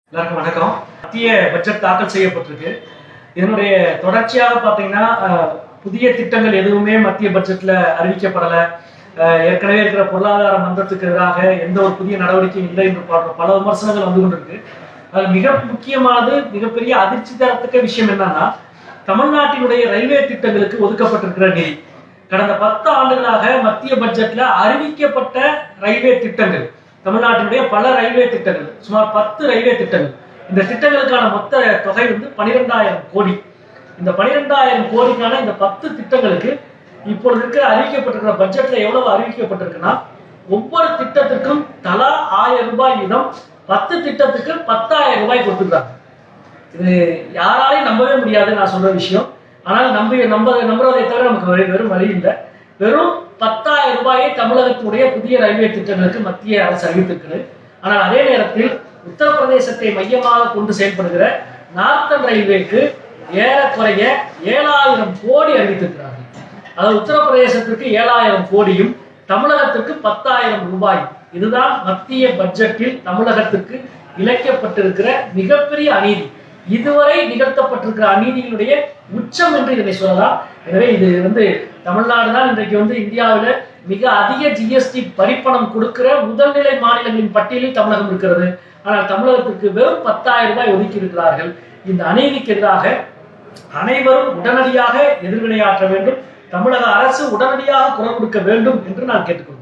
எல்லாருக்கும் வணக்கம் மத்திய பட்ஜெட் தாக்கல் செய்யப்பட்டிருக்கு இதனுடைய தொடர்ச்சியாக பார்த்தீங்கன்னா அஹ், புதிய திட்டங்கள் எதுவுமே மத்திய பட்ஜெட்ல அறிவிக்கப்படலை அஹ், ஏற்கனவே இருக்கிற பொருளாதார மன்றத்துக்கு எதிராக எந்த ஒரு புதிய நடவடிக்கையும் இல்லை என்று பார்க்கிற பல விமர்சனங்கள் வந்து கொண்டிருக்கு அதில் மிக முக்கியமானது மிகப்பெரிய அதிர்ச்சி தரத்தக்க விஷயம் என்னன்னா தமிழ்நாட்டினுடைய ரயில்வே திட்டங்களுக்கு ஒதுக்கப்பட்டிருக்கிற நிதி கடந்த பத்து ஆண்டுகளாக மத்திய பட்ஜெட்ல அறிவிக்கப்பட்ட ரயில்வே திட்டங்கள் தமிழ்நாட்டினுடைய பல ரயில்வே திட்டங்கள் சுமார் பத்து ரயில்வே திட்டங்கள் இந்த திட்டங்களுக்கான மொத்த தொகை வந்து பனிரெண்டாயிரம் கோடி இந்த பனிரெண்டாயிரம் கோடிக்கான இந்த பத்து திட்டங்களுக்கு இப்பொழுது இருக்கிற அறிவிக்கப்பட்டிருக்கிற பட்ஜெட்ல எவ்வளவு அறிவிக்கப்பட்டிருக்குன்னா ஒவ்வொரு திட்டத்திற்கும் தலா ஆயிரம் ரூபாய் வீதம் பத்து திட்டத்துக்கு பத்தாயிரம் ரூபாய் கொடுத்துருக்காங்க இது யாராலையும் நம்பவே முடியாது நான் சொல்ற விஷயம் ஆனால் நம்பி நம்ப நம்புறதை தவிர நமக்கு வேறு வெறும் வழி இல்லை வெறும் பத்தாயிரம் ரூபாயை தமிழகத்தினுடைய புதிய ரயில்வே திட்டங்களுக்கு மத்திய அரசு அறிவித்திருக்கிறது ஆனால் அதே நேரத்தில் உத்தரப்பிரதேசத்தை மையமாக கொண்டு செயல்படுகிற நார்த்தன் ரயில்வேக்கு ஏறக்குறைய ஏழாயிரம் கோடி அறிவித்திருக்கிறார்கள் அதாவது உத்தரப்பிரதேசத்திற்கு ஏழாயிரம் கோடியும் தமிழகத்திற்கு பத்தாயிரம் ரூபாய் இதுதான் மத்திய பட்ஜெட்டில் தமிழகத்திற்கு இழைக்கப்பட்டிருக்கிற மிகப்பெரிய அநீதி இதுவரை நிகழ்த்தப்பட்டிருக்கிற அநீதியினுடைய உச்சம் என்று இதனை சொல்லலாம் எனவே இது வந்து தமிழ்நாடு தான் இன்றைக்கு வந்து இந்தியாவில் மிக அதிக ஜிஎஸ்டி வரிப்பணம் கொடுக்கிற முதல்நிலை மாநிலங்களின் பட்டியலில் தமிழகம் இருக்கிறது ஆனால் தமிழகத்திற்கு வெறும் பத்தாயிரம் ரூபாய் ஒதுக்கி இருக்கிறார்கள் இந்த அநீதிக்கு எதிராக அனைவரும் உடனடியாக எதிர்வினையாற்ற வேண்டும் தமிழக அரசு உடனடியாக குரல் கொடுக்க வேண்டும் என்று நான் கேட்டுக்கொள்கிறேன்